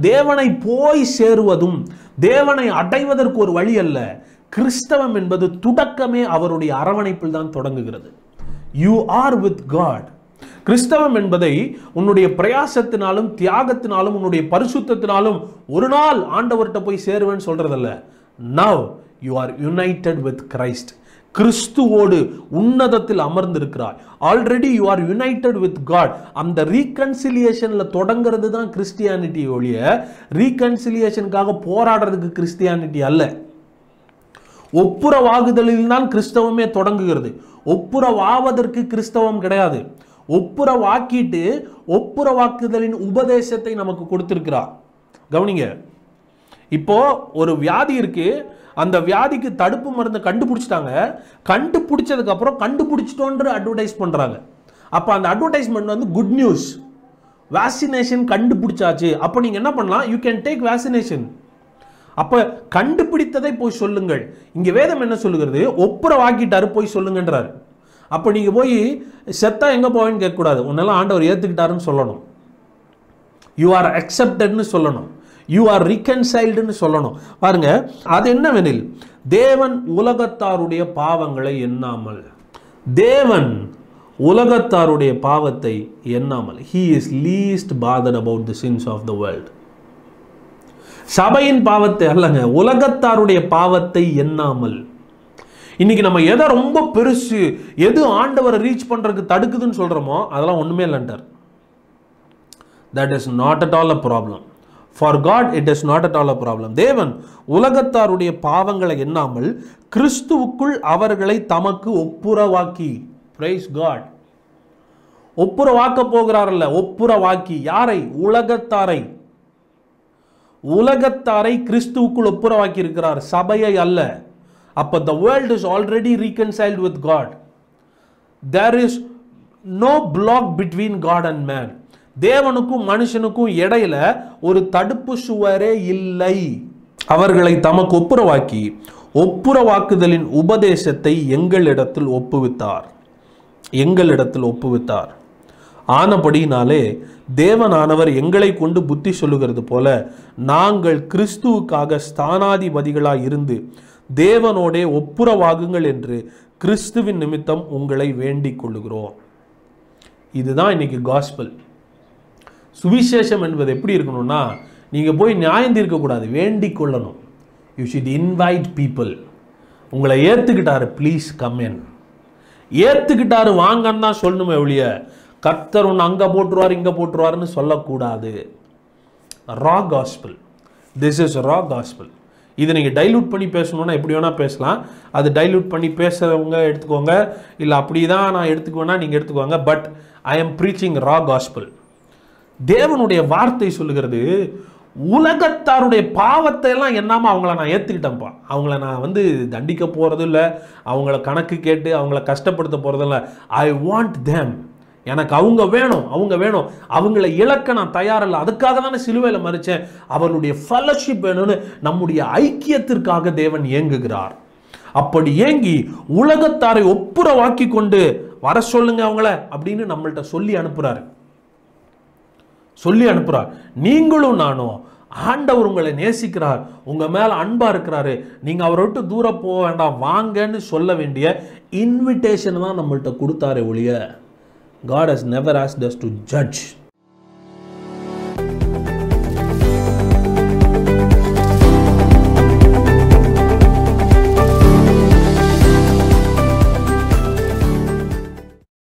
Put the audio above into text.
தேவனை போய் சேருவதும் தேவனை அடைவதற்கு ஒரு வழி அல்ல கிறிஸ்தவம் என்பது துடக்கமே அவருடைய அரவணைப்பில் தான் தொடங்குகிறது யூ ஆர் வித் காட் கிறிஸ்தவம் என்பதை உன்னுடைய பிரயாசத்தினாலும் தியாகத்தினாலும் உன்னுடைய பரிசுத்தத்தினாலும் ஒரு நாள் ஆண்டவர்கிட்ட போய் சேருவேன்னு சொல்றதல்ல now you are united with Christ கிறிஸ்துவோடு உன்னதத்தில் அமர்ந்திருக்கிறாய் already you are united with God அந்த ரீகன்சிலியேஷன்ல தொடங்கிறது தான் கிறிஸ்டியானிட்டி ஒழிய ரீகன்சிலியேஷனுக்காக போராடுறதுக்கு கிறிஸ்டியானிட்டி அல்ல ஒப்புரவாகுதலில் தான் கிறிஸ்தவமே தொடங்குகிறது ஒப்புரவாவதற்கு கிறிஸ்தவம் கிடையாது ஒப்புரவாக்கிட்டு ஒப்புரவாக்குதலின் உபதேசத்தை நமக்கு கொடுத்திருக்கிறார் கவனிங்க இப்போ ஒரு வியாதி இருக்கு அந்த வியாதிக்கு தடுப்பு மருந்து கண்டுபிடிச்சிட்டாங்க கண்டுபிடிச்சதுக்கு அப்புறம் கண்டுபிடிச்சிட்டோன்ற அட்வர்டைஸ் பண்றாங்க அப்போ அந்த அட்வர்டைஸ்மெண்ட் வந்து குட் நியூஸ் வேக்சினேஷன் கண்டுபிடிச்சாச்சு அப்போ நீங்க என்ன பண்ணலாம் யூ கேன் டேக் வேக்சினேஷன் அப்ப கண்டுபிடித்ததை போய் சொல்லுங்கள் இங்க வேதம் என்ன சொல்லுகிறது ஒப்புரவாக்கிட்டாரு போய் சொல்லுங்கன்றாரு அப்ப நீங்க போய் செத்தா எங்க போவேன்னு கேட்கக்கூடாது உன்னெல்லாம் ஆண்டவர் ஏத்துக்கிட்டாருன்னு சொல்லணும் யூ ஆர் அக்செப்டட்னு சொல்லணும் யூ ஆர் ரீகன்சைல்டுன்னு சொல்லணும் பாருங்க அது என்னவெனில் தேவன் உலகத்தாருடைய பாவங்களை எண்ணாமல் தேவன் உலகத்தாருடைய பாவத்தை எண்ணாமல் he is least bother about the sins of the world சபையின் பாவத்தை அல்லங்க உலகத்தாருடைய பாவத்தை எண்ணாமல் இன்னைக்கு நம்ம எதை ரொம்ப பெருசு எது ஆண்டவரை ரீச் பண்றதுக்கு தடுக்குதுன்னு சொல்றோமோ அதெல்லாம் ஒண்ணுமே இல்லைன்றார் that is not at all a problem for God it is not at all a problem தேவன் உலகத்தாருடைய பாவங்களை எண்ணாமல் கிறிஸ்துவுக்குள் அவர்களை தமக்கு ஒப்புரவாக்கி பிரைஸ் காட் ஒப்புரவாக்க போகிறாரல்ல ஒப்புரவாக்கி யாரை உலகத்தாரை உலகத்தாரை கிறிஸ்துவுக்குள் ஒப்புரவாக்கி இருக்கிறார் சபையை அல்ல அப்ப the world is already reconciled with God there is no block between God and man தேவனுக்கும் மனுஷனுக்கும் இடையில ஒரு தடுப்பு சுவரே இல்லை அவர்களை தமக்கு ஒப்புரவாக்கி ஒப்புரவாக்குதலின் உபதேசத்தை எங்களிடத்தில் ஒப்புவித்தார் எங்களிடத்தில் ஒப்புவித்தார் ஆனபடினாலே தேவனானவர் எங்களை கொண்டு புத்தி சொல்லுகிறது போல நாங்கள் கிறிஸ்துவுக்காக ஸ்தானாதிபதிகளாய் இருந்து தேவனோடே ஒப்புரவாகுங்கள் என்று கிறிஸ்துவின் நிமித்தம் உங்களை வேண்டிக் கொள்ளுகிறோம் இதுதான் இன்னைக்கு காஸ்பல் சுவிசேஷம் என்பது எப்படி இருக்கணும்னா நீங்க போய் நியாயம் தீர்க்கக்கூடாது வேண்டிக் கொள்ளணும் யூ ஷுட் இன்வைட் பீப்புள் உங்களை ஏத்துக்கிட்டாரு ப்ளீஸ் கம் இன் ஏத்துக்கிட்டாரு வாங்கன்னு தான் சொல்லணுமே ஒழிய கர்த்தர் ஒன்று அங்கே போட்டுருவார் இங்கே போட்டுருவாருன்னு சொல்லக்கூடாது raw gospel this is raw gospel இதை நீங்கள் டைல்யூட் பண்ணி பேசணும்னா எப்படி வேணால் பேசலாம் அது டைல்யூட் பண்ணி பேசுகிறவங்க எடுத்துக்கோங்க இல்லை அப்படி தான் நான் எடுத்துக்குவேன்னா நீங்கள் எடுத்துக்கோங்க but I am preaching raw gospel தேவனுடைய வார்த்தை சொல்லுகிறது உலகத்தாருடைய பாவத்தை எல்லாம் என்னாம அவங்கள நான் ஏற்றுக்கிட்டேன்ப்பா அவங்கள நான் வந்து தண்டிக்க போகிறதும் இல்லை அவங்கள கணக்கு கேட்டு அவங்கள கஷ்டப்படுத்த போகிறதும் இல்லை ஐ வாண்ட் தேம் எனக்கு அவங்க வேணும் அவங்க வேணும் அவங்கள இழக்க நான் தயாரில்லை அதுக்காக தானே சிலுவையில் மறிச்சேன் அவர்களுடைய ஃபெலோஷிப் வேணும்னு நம்முடைய ஐக்கியத்திற்காக தேவன் இயங்குகிறார் அப்படி ஏங்கி உலகத்தாரை ஒப்புரவாக்கி கொண்டு வர சொல்லுங்க அவங்கள அப்படின்னு நம்மள்ட்ட சொல்லி அனுப்புறாரு சொல்லி அனுப்புறார் நீங்களும் நானும் ஆண்டவர் உங்களை நேசிக்கிறார் உங்க மேல அன்பா இருக்கிறாரு நீங்க அவரை விட்டு தூரம் போக வேண்டாம் வாங்கன்னு சொல்ல வேண்டிய இன்விடேஷன் தான் நம்மள்ட்ட கொடுத்தாரே ஒழிய God has never asked us to judge